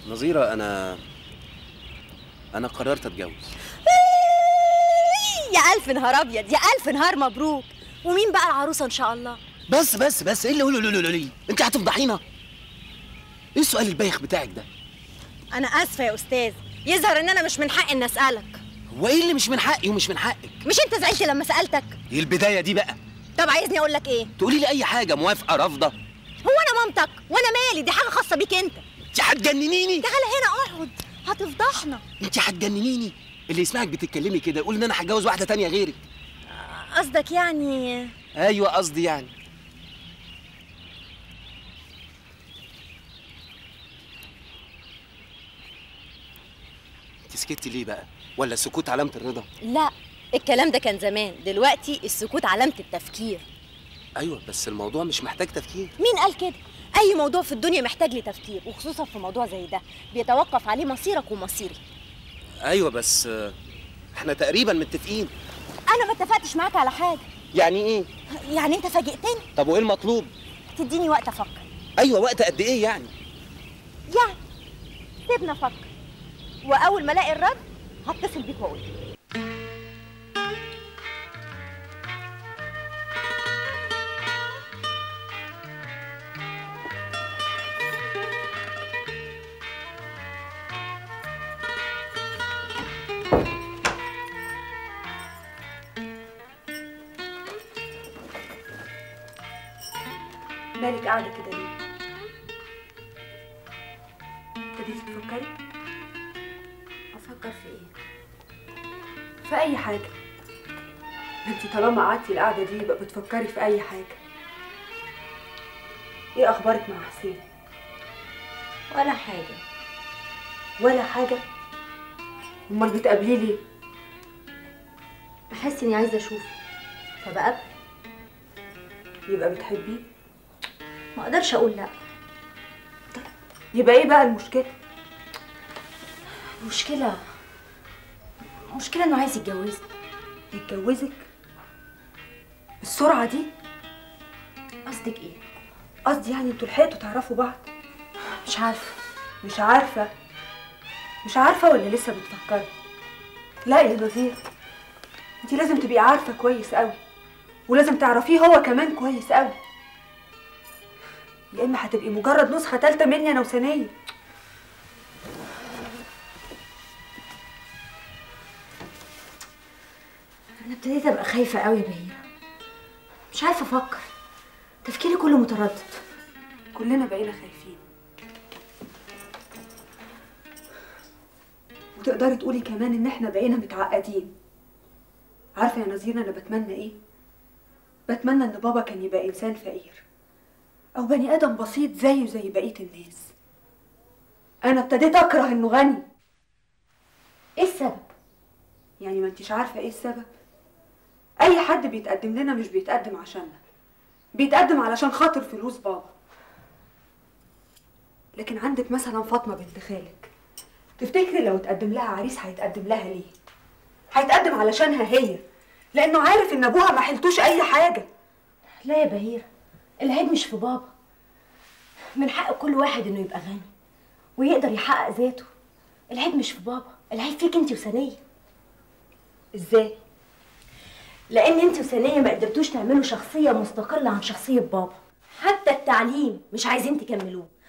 نظيرة أنا أنا قررت أتجوز يا الف نهار ابيض يا الف نهار مبروك ومين بقى العروسه ان شاء الله بس بس بس إيه اللي قولوا لولو لي أنت هتفضحينا إيه السؤال البايخ بتاعك ده؟ انا اسفه يا استاذ يظهر ان انا مش من حقي ان اسالك هو إيه اللي مش من حقي ومش من حقك؟ مش انت زعلت لما سالتك إيه البداية دي بقى؟ طب عايزني اقول لك ايه تقولي لي أي حاجة موافقة رافضة هو انا مامتك وانا مالي دي حاجه خاصه بيك انت أنت هتجننيني تعالى هنا اقعد هتفضحنا أنت هتجننيني اللي يسمعك بتتكلمي كده يقول إن أنا هتجوز واحدة تانية غيرك قصدك يعني أيوة قصدي يعني أنت سكتي ليه بقى؟ ولا السكوت علامة الرضا؟ لا الكلام ده كان زمان دلوقتي السكوت علامه التفكير أيوة بس الموضوع مش محتاج تفكير مين قال كده اي موضوع في الدنيا محتاج لتفكير وخصوصا في موضوع زي ده بيتوقف عليه مصيرك ومصيري أيوة بس آه، إحنا تقريبا متفقين انا ما اتفقتش معاك على حاجه يعني إيه؟ يعني انت فاجئتني طب وإيه المطلوب؟ تديني وقت افكر أيوة وقت قد إيه يعني؟ يعني سيبنا افكر واول ما الاقي الرد هتصل بيك واقول لك. مالك قاعدة كده ليه؟ ابتديتي تفكري؟ افكر في ايه في أي حاجة انت طالما قعدتي القعدة دي يبقى بتفكري في أي حاجة ايه أخبارك مع حسين؟ ولا حاجه ولا حاجة؟ أمال بتقابليه ليه؟ بحس اني عايزه اشوفه فبقابل يبقى بتحبيه؟ ما اقدرش اقول لا يبقى ايه بقى المشكلة؟ مشكله مشكله انه عايز يتجوزني يتجوزك؟ السرعة دي؟ قصدك ايه قصدي يعني انتوا لحقتوا تعرفوا بعض؟ مش عارفه مش عارفة مش عارفة ولا لسه بتفكري؟ لا يا نظير انت لازم تبقي عارفة كويس قوي ولازم تعرفيه هو كمان كويس قوي يا اما هتبقي مجرد نسخة تالتة مني انا وثانية انا ابتديت ابقى خايفه قوي يا بهيره مش عارفه افكر تفكيري كله متردد كلنا بقينا خايفين وتقدري تقولي كمان ان احنا بقينا متعقدين عارفة يا نظير انا بتمنى ايه؟ بتمنى ان بابا كان يبقى انسان فقير او بني ادم بسيط زيه زي بقية الناس انا ابتديت اكره انه غني ايه السبب يعني ما انتيش عارفة ايه السبب اي حد بيتقدم لنا مش بيتقدم عشاننا بيتقدم علشان خاطر فلوس بابا لكن عندك مثلا فاطمة بنت خالك تفتكري لو اتقدم لها عريس هيتقدم لها ليه هيتقدم علشانها هي لانه عارف ان ابوها ما حلتوش اي حاجة لا يا بهيره العيب مش في بابا من حق كل واحد انه يبقى غني ويقدر يحقق ذاته العيب مش في بابا العيب فيك انت وثانيه ازاي لان انت وثانيه ما قدرتوش تعملوا شخصيه مستقله عن شخصيه بابا حتى التعليم مش عايزين تكملوه